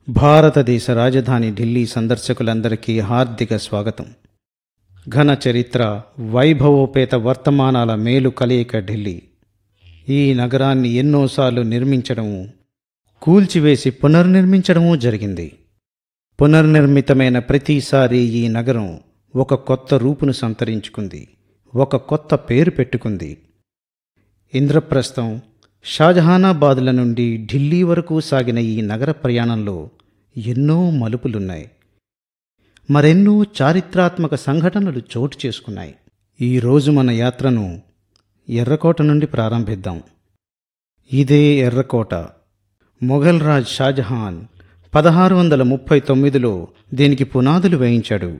భారతదేశ రాజధాని ఢిల్లీ సందర్శకులందరికీ హార్దిక స్వాగతం ఘన చరిత్ర వైభవోపేత వర్తమానాల మేలు కలయిక ఢిల్లీ ఈ నగరాన్ని ఎన్నోసార్లు నిర్మించడము కూల్చివేసి పునర్నిర్మించడము జరిగింది పునర్నిర్మితమైన ప్రతిసారి ఈ నగరం ఒక కొత్త రూపును సంతరించుకుంది ఒక కొత్త పేరు పెట్టుకుంది ఇంద్రప్రస్థం షాజహానాబాదుల నుండి ఢిల్లీ వరకు సాగిన ఈ నగర ప్రయాణంలో ఎన్నో మలుపులున్నాయి మరెన్నో చారిత్రాత్మక సంఘటనలు చోటు చేసుకున్నాయి ఈరోజు మన యాత్రను ఎర్రకోట నుండి ప్రారంభిద్దాం ఇదే ఎర్రకోట మొఘల్ రాజ్ షాజహాన్ పదహారు వందల ముప్పై తొమ్మిదిలో దీనికి పునాదులు వేయించాడు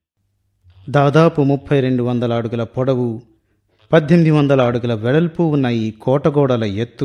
దాదాపు ముప్పై రెండు వందల అడుగుల పొడవు పద్దెనిమిది వందల అడుగుల వెడల్పు ఉన్న ఈ కోటగోడల ఎత్తు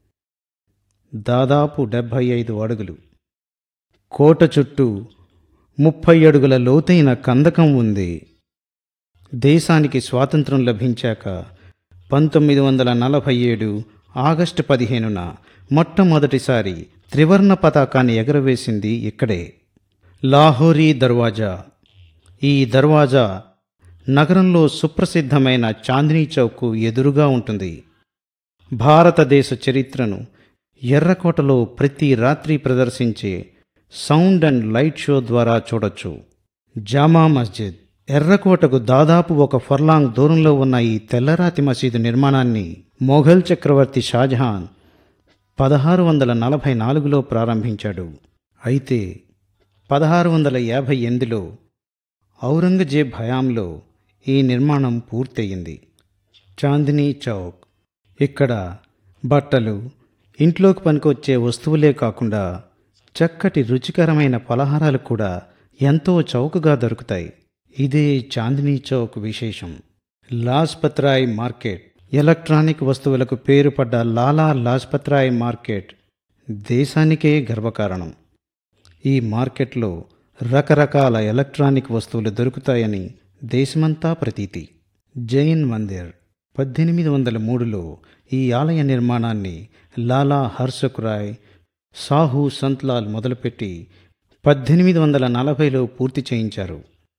దాదాపు డెబ్భై ఐదు అడుగులు కోట చుట్టూ ముప్పై అడుగుల లోతైన కందకం ఉంది దేశానికి స్వాతంత్రం లభించాక పంతొమ్మిది వందల నలభై ఏడు ఆగస్టు పదిహేనున మొట్టమొదటిసారి త్రివర్ణ పతాకాన్ని ఎగరవేసింది ఇక్కడే లాహోరీ దర్వాజా ఈ దర్వాజా నగరంలో సుప్రసిద్ధమైన చాందినీ చౌక్ ఎదురుగా ఉంటుంది భారతదేశ చరిత్రను ఎర్రకోటలో ప్రతి రాత్రి ప్రదర్శించే సౌండ్ అండ్ లైట్ షో ద్వారా చూడొచ్చు జామా మస్జిద్ ఎర్రకోటకు దాదాపు ఒక ఫర్లాంగ్ దూరంలో ఉన్న ఈ తెల్లరాతి మసీదు నిర్మాణాన్ని మొఘల్ చక్రవర్తి షాజహాన్ పదహారు వందల నలభై నాలుగులో ప్రారంభించాడు అయితే పదహారు వందల యాభై ఎనిమిదిలో ఔరంగజేబ్ హయాంలో ఈ నిర్మాణం పూర్తయింది చాందినీ చౌక్ ఇక్కడ బట్టలు ఇంట్లోకి పనికొచ్చే వస్తువులే కాకుండా చక్కటి రుచికరమైన పలహారాలు కూడా ఎంతో చౌకగా దొరుకుతాయి ఇదే చాందినీ చౌక్ విశేషం లాజ్పత్రాయ్ మార్కెట్ ఎలక్ట్రానిక్ వస్తువులకు పేరు పడ్డ లాలా లాజ్పత్రాయ్ మార్కెట్ దేశానికే గర్వకారణం ఈ మార్కెట్లో రకరకాల ఎలక్ట్రానిక్ వస్తువులు దొరుకుతాయని దేశమంతా ప్రతీతి జైన్ మందిర్ పద్దెనిమిది వందల మూడులో ఈ ఆలయ నిర్మాణాన్ని లాలా హర్షకురాయ్ సాహు సంత్లాల్ మొదలుపెట్టి పద్దెనిమిది వందల నలభైలో పూర్తి చేయించారు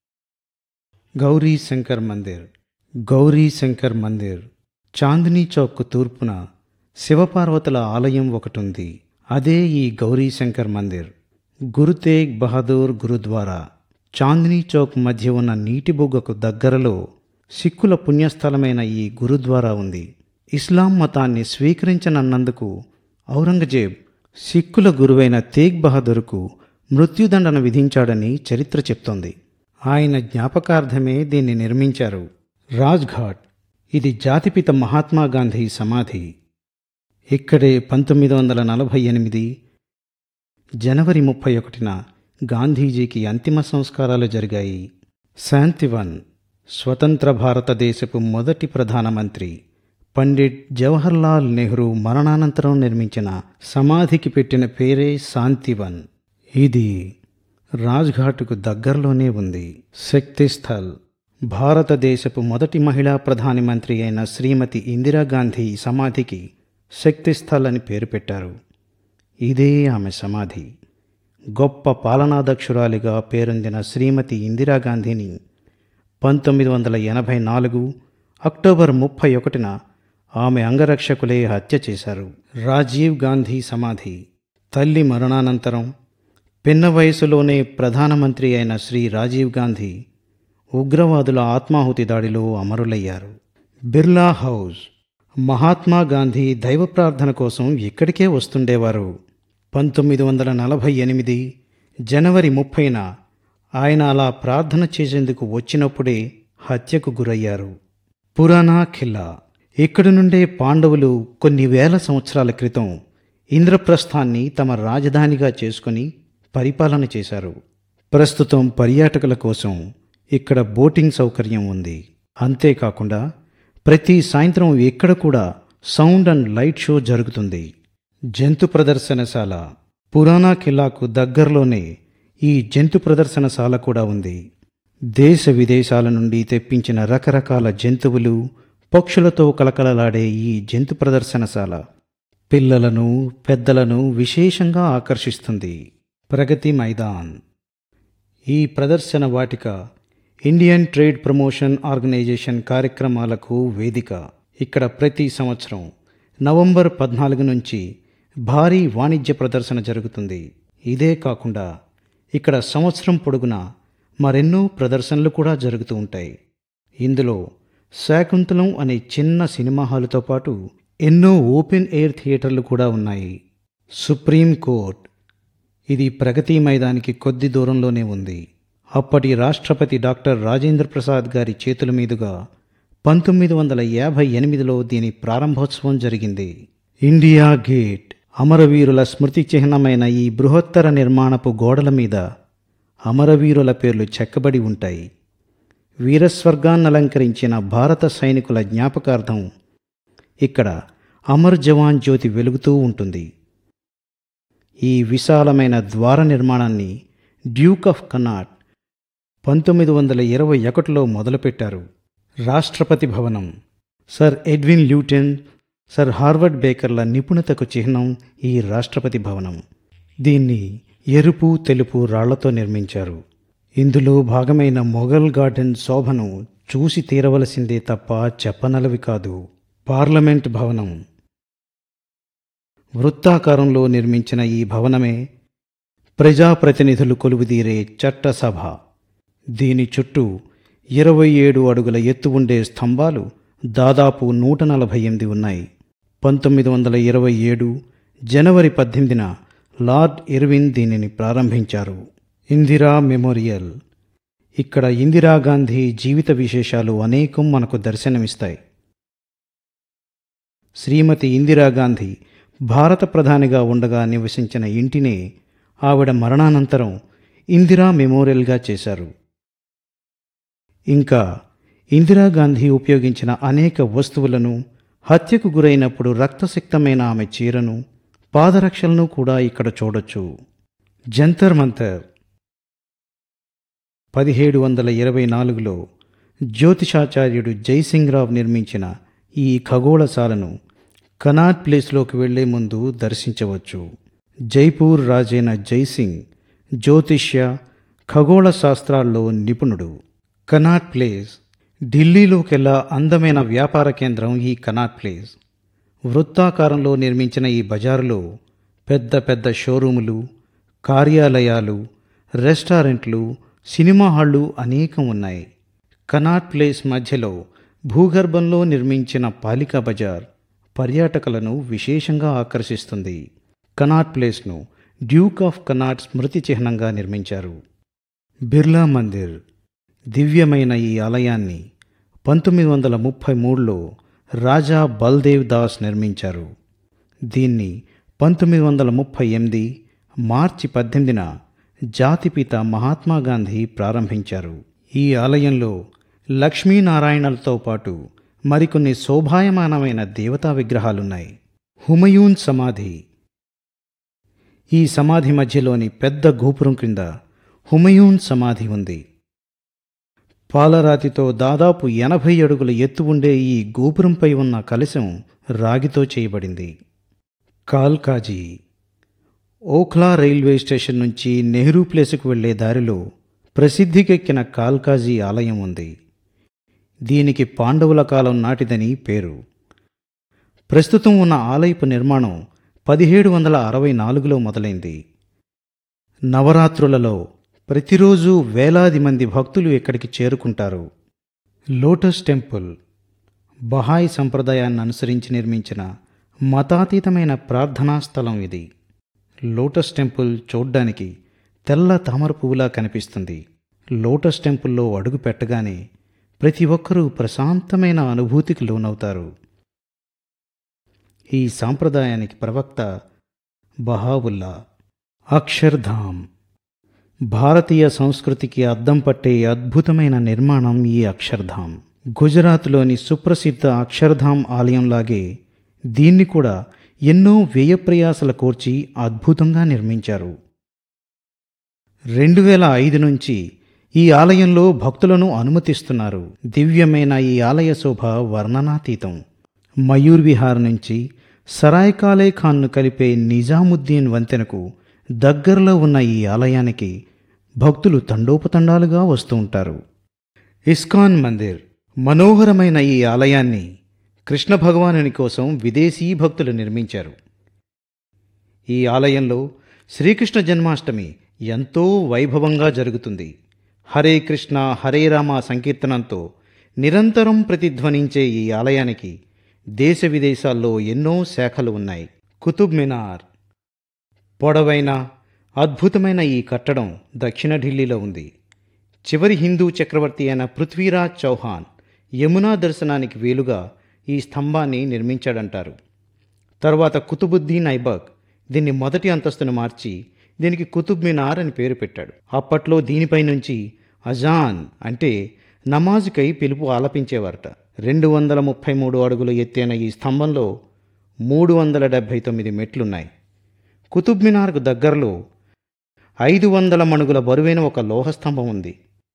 గౌరీ శంకర్ మందిర్ గౌరీ శంకర్ మందిర్ చాందినీ చౌక్ తూర్పున శివపార్వతుల ఆలయం ఒకటుంది అదే ఈ గౌరీ శంకర్ మందిర్ గురు తేగ్ బహదూర్ గురుద్వారా చాందినీ చౌక్ మధ్య ఉన్న నీటి బుగ్గకు దగ్గరలో సిక్కుల పుణ్యస్థలమైన ఈ గురుద్వారా ఉంది ఇస్లాం మతాన్ని స్వీకరించనన్నందుకు ఔరంగజేబ్ సిక్కుల గురువైన తేగ్ బహదూర్కు మృత్యుదండన విధించాడని చరిత్ర చెప్తోంది ఆయన జ్ఞాపకార్థమే దీన్ని నిర్మించారు రాజ్ఘాట్ ఇది జాతిపిత మహాత్మా గాంధీ సమాధి ఇక్కడే పంతొమ్మిది వందల నలభై ఎనిమిది జనవరి ముప్పై ఒకటిన గాంధీజీకి అంతిమ సంస్కారాలు జరిగాయి శాంతివన్ స్వతంత్ర భారతదేశపు మొదటి ప్రధానమంత్రి పండిట్ జవహర్లాల్ నెహ్రూ మరణానంతరం నిర్మించిన సమాధికి పెట్టిన పేరే శాంతివన్ ఇది రాజ్ఘాట్కు దగ్గరలోనే ఉంది శక్తిస్థల్ భారతదేశపు మొదటి మహిళా ప్రధానమంత్రి అయిన శ్రీమతి ఇందిరాగాంధీ సమాధికి శక్తిస్థల్ అని పేరు పెట్టారు ఇదే ఆమె సమాధి గొప్ప పాలనాదక్షురాలిగా పేరొందిన శ్రీమతి ఇందిరాగాంధీని పంతొమ్మిది వందల ఎనభై నాలుగు అక్టోబర్ ముప్పై ఒకటిన ఆమె అంగరక్షకులే హత్య చేశారు రాజీవ్ గాంధీ సమాధి తల్లి మరణానంతరం పిన్న వయసులోనే ప్రధానమంత్రి అయిన శ్రీ రాజీవ్ గాంధీ ఉగ్రవాదుల ఆత్మాహుతి దాడిలో అమరులయ్యారు బిర్లా హౌస్ మహాత్మా గాంధీ దైవ ప్రార్థన కోసం ఇక్కడికే వస్తుండేవారు పంతొమ్మిది వందల నలభై ఎనిమిది జనవరి ముప్పైన ఆయన అలా ప్రార్థన చేసేందుకు వచ్చినప్పుడే హత్యకు గురయ్యారు పురాణా ఖిల్లా ఇక్కడి నుండే పాండవులు కొన్ని వేల సంవత్సరాల క్రితం ఇంద్రప్రస్థాన్ని తమ రాజధానిగా చేసుకుని పరిపాలన చేశారు ప్రస్తుతం పర్యాటకుల కోసం ఇక్కడ బోటింగ్ సౌకర్యం ఉంది అంతేకాకుండా ప్రతి సాయంత్రం ఇక్కడ కూడా సౌండ్ అండ్ లైట్ షో జరుగుతుంది జంతు ప్రదర్శనశాల పురాణా ఖిల్లాకు దగ్గరలోనే ఈ జంతు ప్రదర్శనశాల కూడా ఉంది దేశ విదేశాల నుండి తెప్పించిన రకరకాల జంతువులు పక్షులతో కలకలలాడే ఈ జంతు ప్రదర్శనశాల పిల్లలను పెద్దలను విశేషంగా ఆకర్షిస్తుంది ప్రగతి మైదాన్ ఈ ప్రదర్శన వాటిక ఇండియన్ ట్రేడ్ ప్రమోషన్ ఆర్గనైజేషన్ కార్యక్రమాలకు వేదిక ఇక్కడ ప్రతి సంవత్సరం నవంబర్ పద్నాలుగు నుంచి భారీ వాణిజ్య ప్రదర్శన జరుగుతుంది ఇదే కాకుండా ఇక్కడ సంవత్సరం పొడుగునా మరెన్నో ప్రదర్శనలు కూడా జరుగుతూ ఉంటాయి ఇందులో శాకుంతలం అనే చిన్న సినిమా హాలుతో పాటు ఎన్నో ఓపెన్ ఎయిర్ థియేటర్లు కూడా ఉన్నాయి సుప్రీం కోర్ట్ ఇది ప్రగతి మైదానికి కొద్ది దూరంలోనే ఉంది అప్పటి రాష్ట్రపతి డాక్టర్ రాజేంద్ర ప్రసాద్ గారి చేతుల మీదుగా పంతొమ్మిది వందల యాభై ఎనిమిదిలో దీని ప్రారంభోత్సవం జరిగింది ఇండియా గేట్ అమరవీరుల స్మృతి చిహ్నమైన ఈ బృహత్తర నిర్మాణపు గోడల మీద అమరవీరుల పేర్లు చెక్కబడి ఉంటాయి వీరస్వర్గాన్నలంకరించిన భారత సైనికుల జ్ఞాపకార్థం ఇక్కడ అమర్ జవాన్ జ్యోతి వెలుగుతూ ఉంటుంది ఈ విశాలమైన ద్వార నిర్మాణాన్ని డ్యూక్ ఆఫ్ కనాట్ పంతొమ్మిది వందల ఇరవై ఒకటిలో మొదలుపెట్టారు రాష్ట్రపతి భవనం sir Edwin Lutyens sir Harvard బేకర్ల నిపుణతకు చిహ్నం ఈ రాష్ట్రపతి భవనం దీన్ని ఎరుపు తెలుపు రాళ్లతో నిర్మించారు ఇందులో భాగమైన మొఘల్ గార్డెన్ శోభను చూసి తీరవలసిందే తప్ప చెప్పనలవి కాదు పార్లమెంట్ భవనం వృత్తాకారంలో నిర్మించిన ఈ భవనమే ప్రజాప్రతినిధులు కొలువుదీరే చట్టసభ దీని చుట్టూ ఇరవై ఏడు అడుగుల ఎత్తు ఉండే స్తంభాలు దాదాపు నూట నలభై ఎనిమిది ఉన్నాయి పంతొమ్మిది వందల ఇరవై ఏడు జనవరి పద్దెనిమిదిన లార్డ్ ఇర్విన్ దీనిని ప్రారంభించారు ఇందిరా మెమోరియల్ ఇక్కడ ఇందిరాగాంధీ జీవిత విశేషాలు అనేకం మనకు దర్శనమిస్తాయి శ్రీమతి ఇందిరాగాంధీ భారత ప్రధానిగా ఉండగా నివసించిన ఇంటినే ఆవిడ మరణానంతరం ఇందిరా మెమోరియల్గా చేశారు ఇంకా ఇందిరాగాంధీ ఉపయోగించిన అనేక వస్తువులను హత్యకు గురైనప్పుడు రక్తసిక్తమైన ఆమె చీరను పాదరక్షలను కూడా ఇక్కడ చూడొచ్చు జంతర్ మంతర్ పదిహేడు వందల ఇరవై నాలుగులో జ్యోతిషాచార్యుడు జైసింగ్రావ్ నిర్మించిన ఈ ఖగోళశాలను కనాట్ ప్లేస్లోకి వెళ్లే ముందు దర్శించవచ్చు జైపూర్ రాజైన జైసింగ్ జ్యోతిష్య ఖగోళ శాస్త్రాల్లో నిపుణుడు కనాట్ ప్లేస్ ఢిల్లీలోకెల్లా అందమైన వ్యాపార కేంద్రం ఈ కనాట్ ప్లేస్ వృత్తాకారంలో నిర్మించిన ఈ బజారులో పెద్ద పెద్ద షోరూములు కార్యాలయాలు రెస్టారెంట్లు సినిమా హాళ్ళు అనేకం ఉన్నాయి కనాట్ ప్లేస్ మధ్యలో భూగర్భంలో నిర్మించిన పాలికా బజార్ పర్యాటకులను విశేషంగా ఆకర్షిస్తుంది కనాట్ ప్లేస్ను డ్యూక్ ఆఫ్ కనాట్ స్మృతి చిహ్నంగా నిర్మించారు బిర్లా మందిర్ దివ్యమైన ఈ ఆలయాన్ని పంతొమ్మిది వందల ముప్పై మూడులో రాజా బల్దేవ్ దాస్ నిర్మించారు దీన్ని పంతొమ్మిది వందల ముప్పై ఎనిమిది మార్చి పద్దెనిమిదిన జాతిపిత మహాత్మా గాంధీ ప్రారంభించారు ఈ ఆలయంలో లక్ష్మీనారాయణలతో పాటు మరికొన్ని శోభాయమానమైన దేవతా విగ్రహాలున్నాయి హుమయూన్ సమాధి ఈ సమాధి మధ్యలోని పెద్ద గోపురం క్రింద హుమయూన్ సమాధి ఉంది పాలరాతితో దాదాపు ఎనభై అడుగుల ఎత్తు ఉండే ఈ గోపురంపై ఉన్న కలశం రాగితో చేయబడింది కాల్కాజీ ఓఖ్లా రైల్వే స్టేషన్ నుంచి నెహ్రూ ప్లేసుకు వెళ్లే దారిలో ప్రసిద్ధికెక్కిన కాల్కాజీ ఆలయం ఉంది దీనికి పాండవుల కాలం నాటిదని పేరు ప్రస్తుతం ఉన్న ఆలయపు నిర్మాణం పదిహేడు వందల అరవై నాలుగులో మొదలైంది నవరాత్రులలో ప్రతిరోజు వేలాది మంది భక్తులు ఇక్కడికి చేరుకుంటారు లోటస్ టెంపుల్ బహాయి సంప్రదాయాన్ని అనుసరించి నిర్మించిన మతాతీతమైన ప్రార్థనా స్థలం ఇది లోటస్ టెంపుల్ చూడ్డానికి తెల్ల తామర పువ్వులా కనిపిస్తుంది లోటస్ టెంపుల్లో అడుగు పెట్టగానే ప్రతి ఒక్కరూ ప్రశాంతమైన అనుభూతికి లోనవుతారు ఈ సాంప్రదాయానికి ప్రవక్త బహావుల్లా అక్షర్ధామ్ భారతీయ సంస్కృతికి అద్దం పట్టే అద్భుతమైన నిర్మాణం ఈ అక్షర్ధామ్ గుజరాత్లోని సుప్రసిద్ధ అక్షర్ధామ్ ఆలయంలాగే దీన్ని కూడా ఎన్నో వ్యయప్రయాసల కోర్చి అద్భుతంగా నిర్మించారు రెండు వేల ఐదు నుంచి ఈ ఆలయంలో భక్తులను అనుమతిస్తున్నారు దివ్యమైన ఈ ఆలయ శోభ వర్ణనాతీతం మయూర్ విహార్ నుంచి సరాయ్ కాలే ఖాన్ను కలిపే నిజాముద్దీన్ వంతెనకు దగ్గరలో ఉన్న ఈ ఆలయానికి భక్తులు తండోపతండాలుగా వస్తూ ఉంటారు ఇస్కాన్ మందిర్ మనోహరమైన ఈ ఆలయాన్ని కృష్ణ భగవానుని కోసం విదేశీ భక్తులు నిర్మించారు ఈ ఆలయంలో శ్రీకృష్ణ జన్మాష్టమి ఎంతో వైభవంగా జరుగుతుంది హరే కృష్ణ హరే రామ సంకీర్తనంతో నిరంతరం ప్రతిధ్వనించే ఈ ఆలయానికి దేశ విదేశాల్లో ఎన్నో శాఖలు ఉన్నాయి కుతుబ్ మినార్ పొడవైన అద్భుతమైన ఈ కట్టడం దక్షిణ ఢిల్లీలో ఉంది చివరి హిందూ చక్రవర్తి అయిన పృథ్వీరాజ్ చౌహాన్ యమునా దర్శనానికి వీలుగా ఈ స్తంభాన్ని నిర్మించాడంటారు తరువాత కుతుబుద్దీన్ ఐబక్ దీన్ని మొదటి అంతస్తును మార్చి దీనికి కుతుబ్ మినార్ అని పేరు పెట్టాడు అప్పట్లో దీనిపై నుంచి అజాన్ అంటే నమాజ్కై పిలుపు ఆలపించేవారట రెండు వందల ముప్పై మూడు అడుగులు ఎత్తైన ఈ స్తంభంలో మూడు వందల డెబ్భై తొమ్మిది మెట్లున్నాయి కుతుబ్ మినార్కు దగ్గరలో ఐదు వందల మణుగుల బరువైన ఒక లోహ స్తంభం ఉంది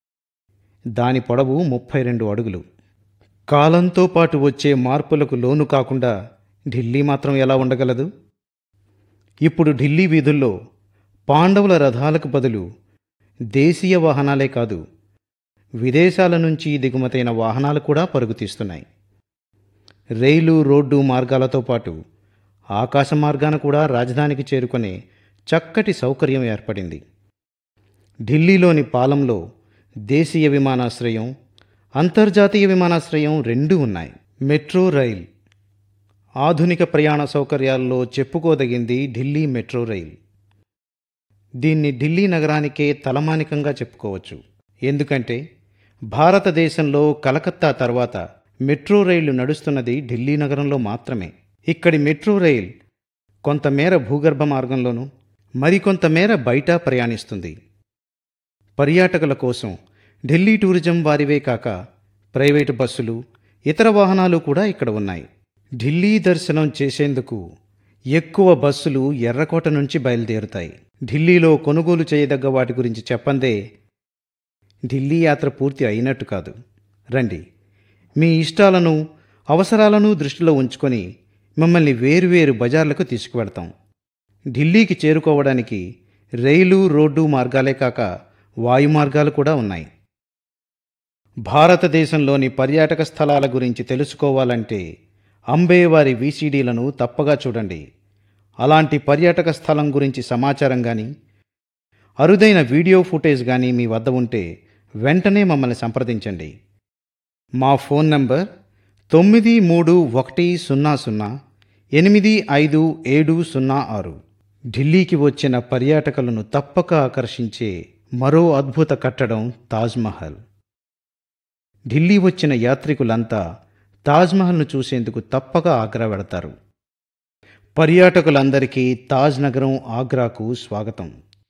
దాని పొడవు ముప్పై రెండు అడుగులు కాలంతో పాటు వచ్చే మార్పులకు లోను కాకుండా ఢిల్లీ మాత్రం ఎలా ఉండగలదు ఇప్పుడు ఢిల్లీ వీధుల్లో పాండవుల రథాలకు బదులు దేశీయ వాహనాలే కాదు విదేశాల నుంచి దిగుమతైన వాహనాలు కూడా పరుగుతీస్తున్నాయి రైలు రోడ్డు మార్గాలతో పాటు ఆకాశ మార్గాన కూడా రాజధానికి చేరుకునే చక్కటి సౌకర్యం ఏర్పడింది ఢిల్లీలోని పాలంలో దేశీయ విమానాశ్రయం అంతర్జాతీయ విమానాశ్రయం రెండూ ఉన్నాయి మెట్రో రైల్ ఆధునిక ప్రయాణ సౌకర్యాల్లో చెప్పుకోదగింది ఢిల్లీ మెట్రో రైల్ దీన్ని ఢిల్లీ నగరానికే తలమానికంగా చెప్పుకోవచ్చు ఎందుకంటే భారతదేశంలో కలకత్తా తర్వాత మెట్రో రైళ్లు నడుస్తున్నది ఢిల్లీ నగరంలో మాత్రమే ఇక్కడి మెట్రో రైల్ కొంతమేర భూగర్భ మార్గంలోనూ మరికొంతమేర బయట ప్రయాణిస్తుంది పర్యాటకుల కోసం ఢిల్లీ టూరిజం వారివే కాక ప్రైవేటు బస్సులు ఇతర వాహనాలు కూడా ఇక్కడ ఉన్నాయి ఢిల్లీ దర్శనం చేసేందుకు ఎక్కువ బస్సులు ఎర్రకోట నుంచి బయలుదేరుతాయి ఢిల్లీలో కొనుగోలు చేయదగ్గ వాటి గురించి చెప్పందే ఢిల్లీ యాత్ర పూర్తి అయినట్టు కాదు రండి మీ ఇష్టాలను అవసరాలను దృష్టిలో ఉంచుకొని మిమ్మల్ని వేరువేరు బజార్లకు తీసుకువెడతాం ఢిల్లీకి చేరుకోవడానికి రైలు రోడ్డు మార్గాలే కాక వాయు మార్గాలు కూడా ఉన్నాయి భారతదేశంలోని పర్యాటక స్థలాల గురించి తెలుసుకోవాలంటే అంబేవారి వీసీడీలను తప్పగా చూడండి అలాంటి పర్యాటక స్థలం గురించి సమాచారం కానీ అరుదైన వీడియో ఫుటేజ్ కానీ మీ వద్ద ఉంటే వెంటనే మమ్మల్ని సంప్రదించండి మా ఫోన్ నంబర్ తొమ్మిది మూడు ఒకటి సున్నా సున్నా ఎనిమిది ఐదు ఏడు సున్నా ఆరు ఢిల్లీకి వచ్చిన పర్యాటకులను తప్పక ఆకర్షించే మరో అద్భుత కట్టడం తాజ్మహల్ ఢిల్లీ వచ్చిన యాత్రికులంతా తాజ్మహల్ను చూసేందుకు తప్పక ఆగ్రా వెడతారు పర్యాటకులందరికీ తాజ్ నగరం ఆగ్రాకు స్వాగతం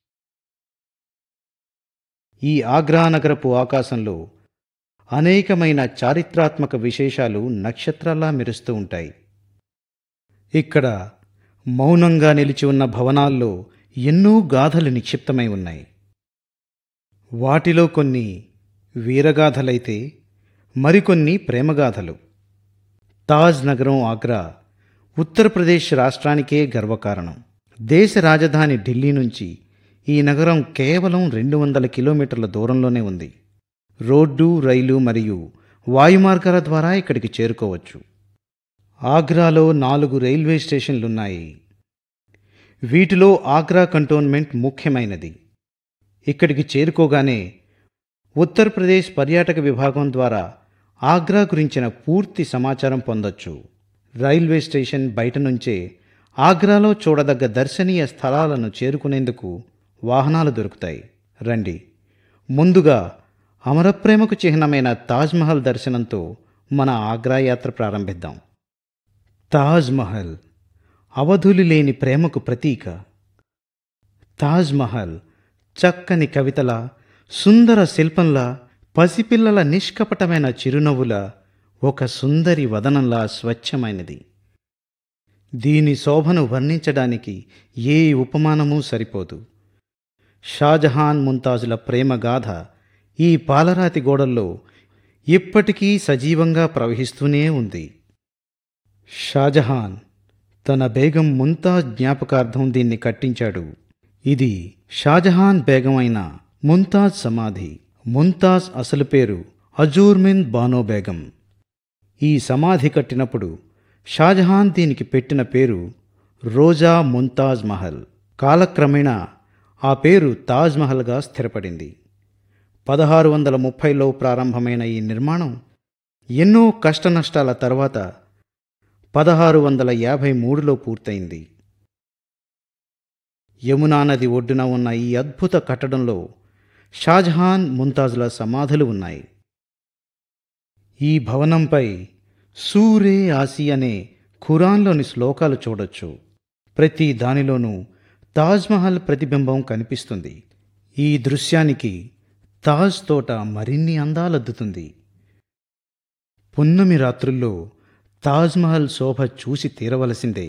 ఈ ఆగ్రా నగరపు ఆకాశంలో అనేకమైన చారిత్రాత్మక విశేషాలు నక్షత్రాల్లా మెరుస్తూ ఉంటాయి ఇక్కడ మౌనంగా నిలిచి ఉన్న భవనాల్లో ఎన్నో గాథలు నిక్షిప్తమై ఉన్నాయి వాటిలో కొన్ని వీరగాథలైతే మరికొన్ని ప్రేమగాథలు తాజ్ నగరం ఆగ్రా ఉత్తరప్రదేశ్ రాష్ట్రానికే గర్వకారణం దేశ రాజధాని ఢిల్లీ నుంచి ఈ నగరం కేవలం రెండు వందల కిలోమీటర్ల దూరంలోనే ఉంది రోడ్డు రైలు మరియు వాయుమార్గాల ద్వారా ఇక్కడికి చేరుకోవచ్చు ఆగ్రాలో నాలుగు రైల్వే స్టేషన్లున్నాయి వీటిలో ఆగ్రా కంటోన్మెంట్ ముఖ్యమైనది ఇక్కడికి చేరుకోగానే ఉత్తరప్రదేశ్ పర్యాటక విభాగం ద్వారా ఆగ్రా గురించిన పూర్తి సమాచారం పొందొచ్చు రైల్వే స్టేషన్ బయట నుంచే ఆగ్రాలో చూడదగ్గ దర్శనీయ స్థలాలను చేరుకునేందుకు వాహనాలు దొరుకుతాయి రండి ముందుగా అమరప్రేమకు చిహ్నమైన తాజ్మహల్ దర్శనంతో మన ఆగ్రా యాత్ర ప్రారంభిద్దాం తాజ్మహల్ అవధులు లేని ప్రేమకు ప్రతీక తాజ్మహల్ చక్కని కవితల సుందర శిల్పంలా పసిపిల్లల నిష్కపటమైన చిరునవ్వుల ఒక సుందరి వదనంలా స్వచ్ఛమైనది దీని శోభను వర్ణించడానికి ఏ ఉపమానమూ సరిపోదు షాజహాన్ ముంతాజుల ప్రేమ గాథ ఈ పాలరాతి గోడల్లో ఇప్పటికీ సజీవంగా ప్రవహిస్తూనే ఉంది షాజహాన్ తన బేగం ముంతాజ్ జ్ఞాపకార్థం దీన్ని కట్టించాడు ఇది షాజహాన్ బేగం అయిన ముంతాజ్ సమాధి ముంతాజ్ అసలు పేరు అజూర్మిన్ బానో బేగం ఈ సమాధి కట్టినప్పుడు షాజహాన్ దీనికి పెట్టిన పేరు రోజా ముంతాజ్ మహల్ కాలక్రమేణా ఆ పేరు తాజ్ మహల్గా స్థిరపడింది పదహారు వందల ముప్పైలో ప్రారంభమైన ఈ నిర్మాణం ఎన్నో కష్టనష్టాల తర్వాత పదహారు వందల యాభై మూడులో పూర్తయింది యమునా నది ఒడ్డున ఉన్న ఈ అద్భుత కట్టడంలో షాజహాన్ ముంతాజ్ల సమాధులు ఉన్నాయి ఈ భవనంపై సూరే ఆసి అనే ఖురాన్లోని శ్లోకాలు చూడొచ్చు ప్రతి దానిలోనూ తాజ్మహల్ ప్రతిబింబం కనిపిస్తుంది ఈ దృశ్యానికి తాజ్ తోట మరిన్ని అందాలద్దుతుంది పున్నమి రాత్రుల్లో తాజ్మహల్ శోభ చూసి తీరవలసిందే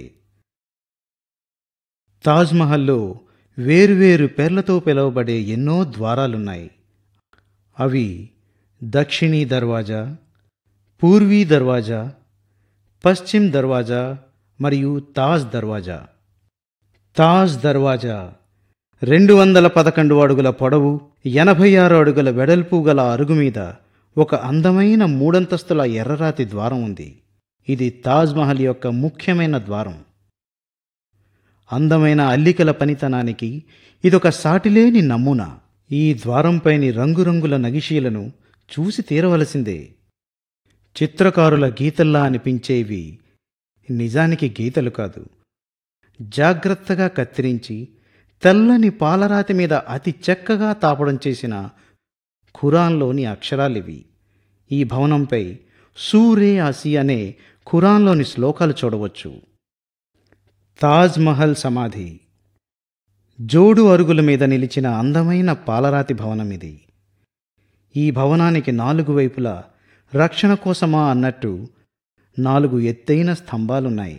తాజ్మహల్లో వేరువేరు పేర్లతో పిలువబడే ఎన్నో ద్వారాలున్నాయి అవి దక్షిణీ దర్వాజా పూర్వీ దర్వాజా పశ్చిమ్ దర్వాజా మరియు తాజ్ దర్వాజా తాజ్ దర్వాజా రెండు వందల పదకొండు అడుగుల పొడవు ఎనభై ఆరు అడుగుల వెడల్పు గల అరుగు మీద ఒక అందమైన మూడంతస్తుల ఎర్రరాతి ద్వారం ఉంది ఇది తాజ్మహల్ యొక్క ముఖ్యమైన ద్వారం అందమైన అల్లికల పనితనానికి ఇదొక సాటిలేని నమూనా ఈ ద్వారంపైని రంగురంగుల నగిషీలను చూసి తీరవలసిందే చిత్రకారుల గీతల్లా అనిపించేవి నిజానికి గీతలు కాదు జాగ్రత్తగా కత్తిరించి తెల్లని పాలరాతి మీద అతి చక్కగా తాపడం చేసిన ఖురాన్లోని అక్షరాలివి ఈ భవనంపై సూరే ఆసి అనే ఖురాన్లోని శ్లోకాలు చూడవచ్చు తాజ్ మహల్ సమాధి జోడు అరుగుల మీద నిలిచిన అందమైన పాలరాతి భవనం ఇది ఈ భవనానికి నాలుగు వైపులా రక్షణ కోసమా అన్నట్టు నాలుగు ఎత్తైన స్తంభాలున్నాయి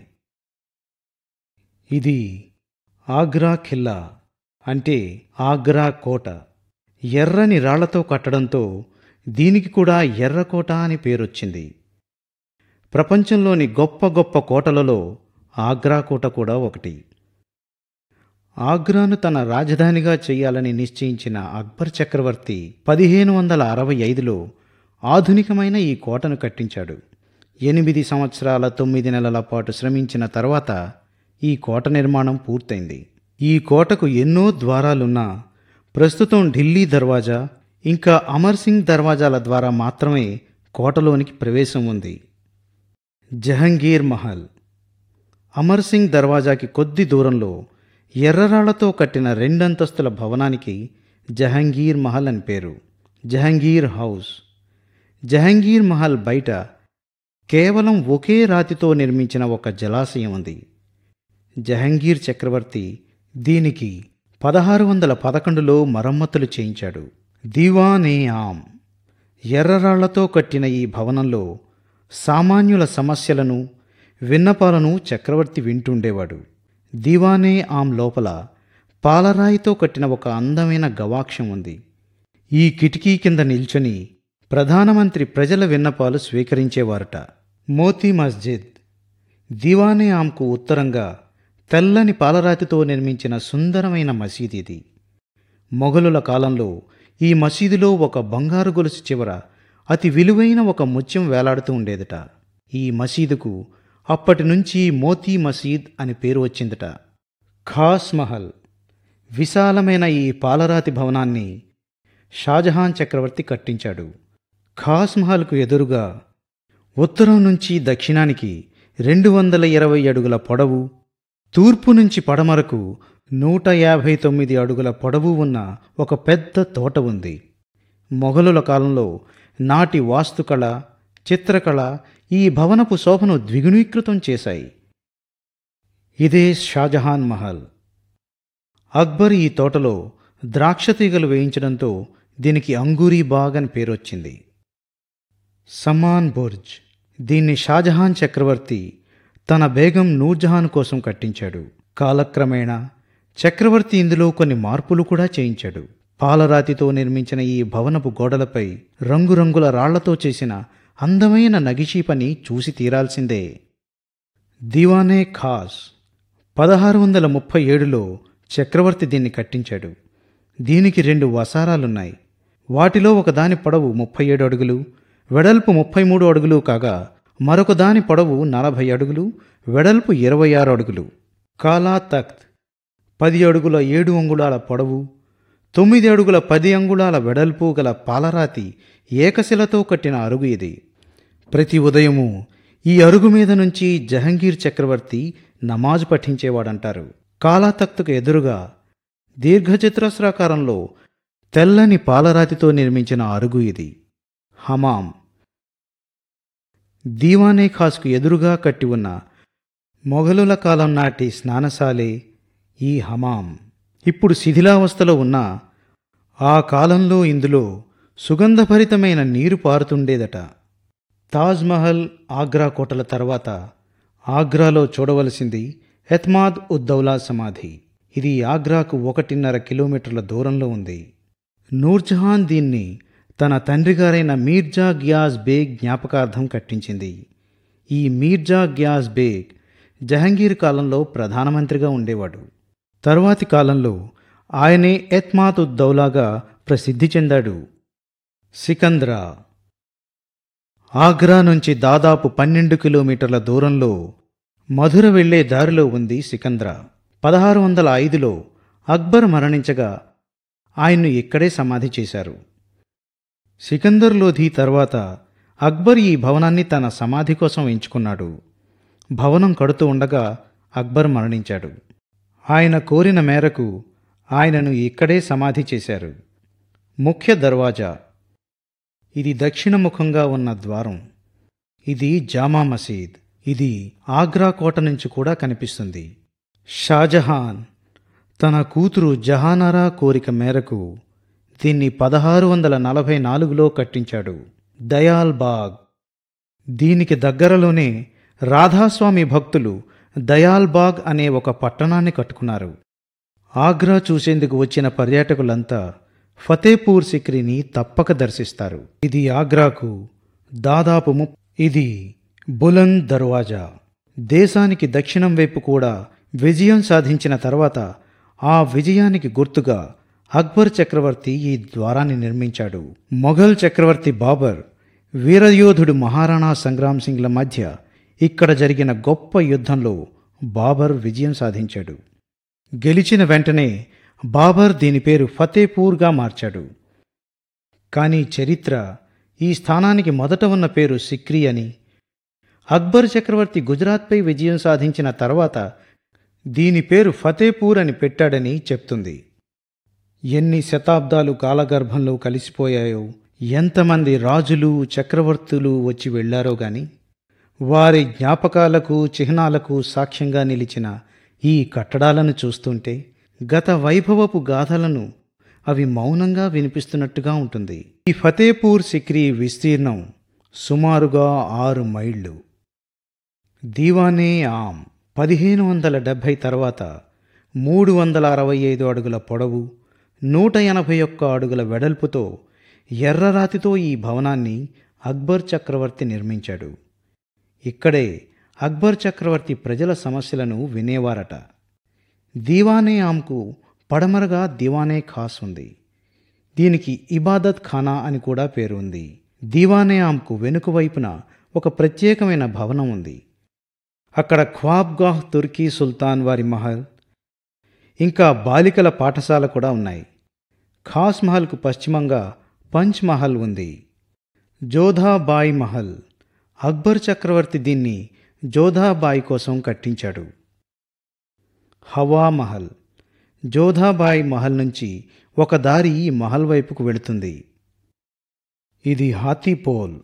ఇది ఆగ్రా ఖిల్లా అంటే ఆగ్రా కోట ఎర్రని రాళ్లతో కట్టడంతో దీనికి కూడా ఎర్రకోట అని పేరొచ్చింది ప్రపంచంలోని గొప్ప గొప్ప కోటలలో ఆగ్రా కోట కూడా ఒకటి ఆగ్రాను తన రాజధానిగా చేయాలని నిశ్చయించిన అక్బర్ చక్రవర్తి పదిహేను వందల అరవై ఐదులో ఆధునికమైన ఈ కోటను కట్టించాడు ఎనిమిది సంవత్సరాల తొమ్మిది నెలల పాటు శ్రమించిన తర్వాత ఈ కోట నిర్మాణం పూర్తయింది ఈ కోటకు ఎన్నో ద్వారాలున్నా ప్రస్తుతం ఢిల్లీ దర్వాజా ఇంకా అమర్ సింగ్ దర్వాజాల ద్వారా మాత్రమే కోటలోనికి ప్రవేశం ఉంది జహంగీర్ మహల్ అమర్ సింగ్ దర్వాజాకి కొద్ది దూరంలో ఎర్రరాళ్లతో కట్టిన రెండంతస్తుల భవనానికి జహంగీర్ మహల్ అని పేరు జహంగీర్ హౌస్ జహంగీర్ మహల్ బయట కేవలం ఒకే రాతితో నిర్మించిన ఒక జలాశయం ఉంది జహంగీర్ చక్రవర్తి దీనికి పదహారు వందల పదకొండులో మరమ్మతులు చేయించాడు దివానే ఆమ్ ఎర్రరాళ్లతో కట్టిన ఈ భవనంలో సామాన్యుల సమస్యలను విన్నపాలను చక్రవర్తి వింటుండేవాడు దివానే ఆమ్ లోపల పాలరాయితో కట్టిన ఒక అందమైన గవాక్షం ఉంది ఈ కిటికీ కింద నిల్చొని ప్రధానమంత్రి ప్రజల విన్నపాలు స్వీకరించేవారట మోతీ మస్జిద్ దివానే ఆమ్కు ఉత్తరంగా తెల్లని పాలరాతితో నిర్మించిన సుందరమైన మసీద్ ఇది మొఘలుల కాలంలో ఈ మసీదులో ఒక బంగారు గొలుసు చివర అతి విలువైన ఒక ముత్యం వేలాడుతూ ఉండేదట ఈ మసీదుకు అప్పటి నుంచి మోతీ మసీద్ అని పేరు వచ్చిందట ఖాస్ మహల్ విశాలమైన ఈ పాలరాతి భవనాన్ని షాజహాన్ చక్రవర్తి కట్టించాడు ఖాస్ మహల్కు ఎదురుగా ఉత్తరం నుంచి దక్షిణానికి రెండు వందల ఇరవై అడుగుల పొడవు తూర్పు నుంచి పడమరకు నూట యాభై తొమ్మిది అడుగుల పొడవు ఉన్న ఒక పెద్ద తోట ఉంది మొఘలుల కాలంలో నాటి వాస్తుకళ చిత్రకళ ఈ భవనపు శోభను ద్విగుణీకృతం చేశాయి ఇదే షాజహాన్ మహల్ అక్బర్ ఈ తోటలో ద్రాక్ష తీగలు వేయించడంతో దీనికి అంగూరీ బాగ్ అని పేరొచ్చింది సమాన్ బుర్జ్ దీన్ని షాజహాన్ చక్రవర్తి తన బేగం నూర్జహాన్ కోసం కట్టించాడు కాలక్రమేణా చక్రవర్తి ఇందులో కొన్ని మార్పులు కూడా చేయించాడు పాలరాతితో నిర్మించిన ఈ భవనపు గోడలపై రంగురంగుల రాళ్లతో చేసిన అందమైన నగిషీ పని చూసి తీరాల్సిందే దివానే ఖాస్ పదహారు వందల ముప్పై ఏడులో చక్రవర్తి దీన్ని కట్టించాడు దీనికి రెండు వసారాలున్నాయి వాటిలో ఒకదాని పొడవు ముప్పై ఏడు అడుగులు వెడల్పు ముప్పై మూడు అడుగులు కాగా మరొక దాని పొడవు నలభై అడుగులు వెడల్పు ఇరవై ఆరు అడుగులు కాలా తఖ్త్ పది అడుగుల ఏడు అంగుళాల పొడవు తొమ్మిది అడుగుల పది అంగుళాల వెడల్పు గల పాలరాతి ఏకశిలతో కట్టిన అరుగు ఇది ప్రతి ఉదయము ఈ అరుగు మీద నుంచి జహంగీర్ చక్రవర్తి నమాజ్ పఠించేవాడంటారు కాలాతక్తుకు ఎదురుగా దీర్ఘచతురస్రాకారంలో తెల్లని పాలరాతితో నిర్మించిన అరుగు ఇది హమాం దీవానే ఖాస్కు ఎదురుగా కట్టి ఉన్న మొఘలుల కాలం నాటి స్నానశాలే ఈ హమాం ఇప్పుడు శిథిలావస్థలో ఉన్న ఆ కాలంలో ఇందులో సుగంధభరితమైన నీరు పారుతుండేదట తాజ్మహల్ ఆగ్రా కోటల తర్వాత ఆగ్రాలో చూడవలసింది ఎత్మాద్ ఉద్దౌలా సమాధి ఇది ఆగ్రాకు ఒకటిన్నర కిలోమీటర్ల దూరంలో ఉంది నూర్జహాన్ దీన్ని తన తండ్రిగారైన మీర్జా గ్యాస్ బేగ్ జ్ఞాపకార్థం కట్టించింది ఈ మీర్జా గ్యాస్ బేగ్ జహంగీర్ కాలంలో ప్రధానమంత్రిగా ఉండేవాడు తరువాతి కాలంలో ఆయనే ఎత్మాత్ ఉద్దౌలాగా ప్రసిద్ధి చెందాడు సికంద్రా ఆగ్రా నుంచి దాదాపు పన్నెండు కిలోమీటర్ల దూరంలో మధుర వెళ్లే దారిలో ఉంది సికంద్రా పదహారు వందల ఐదులో అక్బర్ మరణించగా ఆయన్ను ఇక్కడే సమాధి చేశారు సికందర్ లోధి తర్వాత అక్బర్ ఈ భవనాన్ని తన సమాధి కోసం ఎంచుకున్నాడు భవనం కడుతూ ఉండగా అక్బర్ మరణించాడు ఆయన కోరిన మేరకు ఆయనను ఇక్కడే సమాధి చేశారు ముఖ్య దర్వాజా ఇది దక్షిణముఖంగా ఉన్న ద్వారం ఇది జామా మసీద్ ఇది ఆగ్రా కోట నుంచి కూడా కనిపిస్తుంది షాజహాన్ తన కూతురు జహానారా కోరిక మేరకు దీన్ని పదహారు వందల నలభై నాలుగులో కట్టించాడు దయాల్ బాగ్ దీనికి దగ్గరలోనే రాధాస్వామి భక్తులు దయాల్ బాగ్ అనే ఒక పట్టణాన్ని కట్టుకున్నారు ఆగ్రా చూసేందుకు వచ్చిన పర్యాటకులంతా ఫతేపూర్ సిక్రీని తప్పక దర్శిస్తారు ఇది ఆగ్రాకు దాదాపు ము ఇది బులంద్ దర్వాజా దేశానికి దక్షిణం వైపు కూడా విజయం సాధించిన తర్వాత ఆ విజయానికి గుర్తుగా అక్బర్ చక్రవర్తి ఈ ద్వారాన్ని నిర్మించాడు మొఘల్ చక్రవర్తి బాబర్ వీరయోధుడు మహారాణా సంగ్రామ్ సింగ్ల మధ్య ఇక్కడ జరిగిన గొప్ప యుద్ధంలో బాబర్ విజయం సాధించాడు గెలిచిన వెంటనే బాబర్ దీని పేరు ఫతేపూర్గా మార్చాడు కానీ చరిత్ర ఈ స్థానానికి మొదట ఉన్న పేరు సిక్రీ అని అక్బర్ చక్రవర్తి గుజరాత్పై విజయం సాధించిన తర్వాత దీని పేరు ఫతేపూర్ అని పెట్టాడని చెప్తుంది ఎన్ని శతాబ్దాలు కాలగర్భంలో కలిసిపోయాయో ఎంతమంది రాజులు చక్రవర్తులు వచ్చి వెళ్లారో గాని వారి జ్ఞాపకాలకు చిహ్నాలకు సాక్ష్యంగా నిలిచిన ఈ కట్టడాలను చూస్తుంటే గత వైభవపు గాథలను అవి మౌనంగా వినిపిస్తున్నట్టుగా ఉంటుంది ఈ ఫతేపూర్ సిక్రీ విస్తీర్ణం సుమారుగా ఆరు మైళ్ళు దీవానే ఆమ్ పదిహేను వందల డెబ్భై తర్వాత మూడు వందల అరవై ఐదు అడుగుల పొడవు నూట ఎనభై ఒక్క అడుగుల వెడల్పుతో ఎర్రరాతితో ఈ భవనాన్ని అక్బర్ చక్రవర్తి నిర్మించాడు ఇక్కడే అక్బర్ చక్రవర్తి ప్రజల సమస్యలను వినేవారట దీవానే ఆమ్కు పడమరగా దివానే ఖాస్ ఉంది దీనికి ఇబాదత్ ఖానా అని కూడా పేరు ఉంది దీవానే ఆమ్కు వెనుక వైపున ఒక ప్రత్యేకమైన భవనం ఉంది అక్కడ ఖ్వాబ్గాహ్ తుర్కీ సుల్తాన్ వారి మహల్ ఇంకా బాలికల పాఠశాల కూడా ఉన్నాయి ఖాస్ మహల్కు పశ్చిమంగా పంచ్ మహల్ ఉంది జోధాబాయి మహల్ అక్బర్ చక్రవర్తి దీన్ని జోధాబాయి కోసం కట్టించాడు హవా మహల్ జోధాబాయి మహల్ నుంచి ఒక దారి ఈ మహల్ వైపుకు వెళుతుంది ఇది హాతీపోల్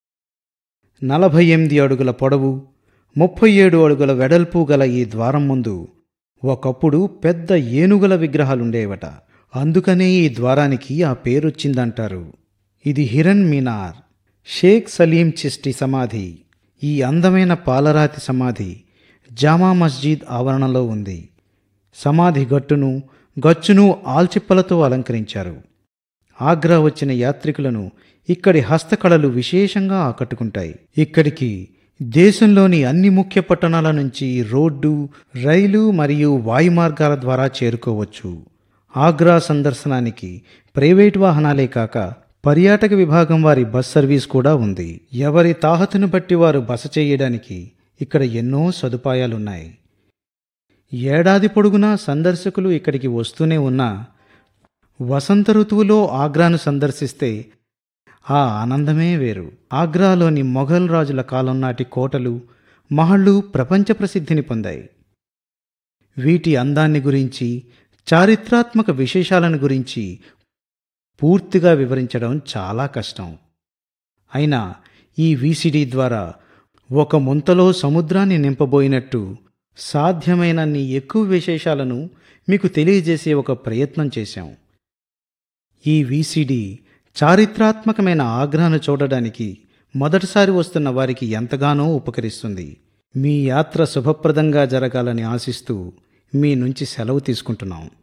నలభై ఎనిమిది అడుగుల పొడవు ముప్పై ఏడు అడుగుల వెడల్పు గల ఈ ద్వారం ముందు ఒకప్పుడు పెద్ద ఏనుగుల విగ్రహాలుండేవట అందుకనే ఈ ద్వారానికి ఆ పేరొచ్చిందంటారు ఇది హిరణ్ మీనార్ షేక్ సలీం చిస్టి సమాధి ఈ అందమైన పాలరాతి సమాధి జామా మస్జిద్ ఆవరణలో ఉంది సమాధి గట్టును గచ్చును ఆల్చిప్పలతో అలంకరించారు ఆగ్రా వచ్చిన యాత్రికులను ఇక్కడి హస్తకళలు విశేషంగా ఆకట్టుకుంటాయి ఇక్కడికి దేశంలోని అన్ని ముఖ్య పట్టణాల నుంచి రోడ్డు రైలు మరియు వాయు మార్గాల ద్వారా చేరుకోవచ్చు ఆగ్రా సందర్శనానికి ప్రైవేట్ వాహనాలే కాక పర్యాటక విభాగం వారి బస్ సర్వీస్ కూడా ఉంది ఎవరి తాహతును బట్టి వారు బస చేయడానికి ఇక్కడ ఎన్నో సదుపాయాలున్నాయి ఏడాది పొడుగునా సందర్శకులు ఇక్కడికి వస్తూనే ఉన్నా వసంత ఋతువులో ఆగ్రాను సందర్శిస్తే ఆ ఆనందమే వేరు ఆగ్రాలోని మొఘల్ రాజుల కాలం నాటి కోటలు మహళ్ళు ప్రపంచ ప్రసిద్ధిని పొందాయి వీటి అందాన్ని గురించి చారిత్రాత్మక విశేషాలను గురించి పూర్తిగా వివరించడం చాలా కష్టం అయినా ఈ వీసిడి ద్వారా ఒక ముంతలో సముద్రాన్ని నింపబోయినట్టు సాధ్యమైనన్ని ఎక్కువ విశేషాలను మీకు తెలియజేసే ఒక ప్రయత్నం చేశాం ఈ వీసిడి చారిత్రాత్మకమైన ఆగ్రాను చూడడానికి మొదటిసారి వస్తున్న వారికి ఎంతగానో ఉపకరిస్తుంది మీ యాత్ర శుభప్రదంగా జరగాలని ఆశిస్తూ మీ నుంచి సెలవు తీసుకుంటున్నాం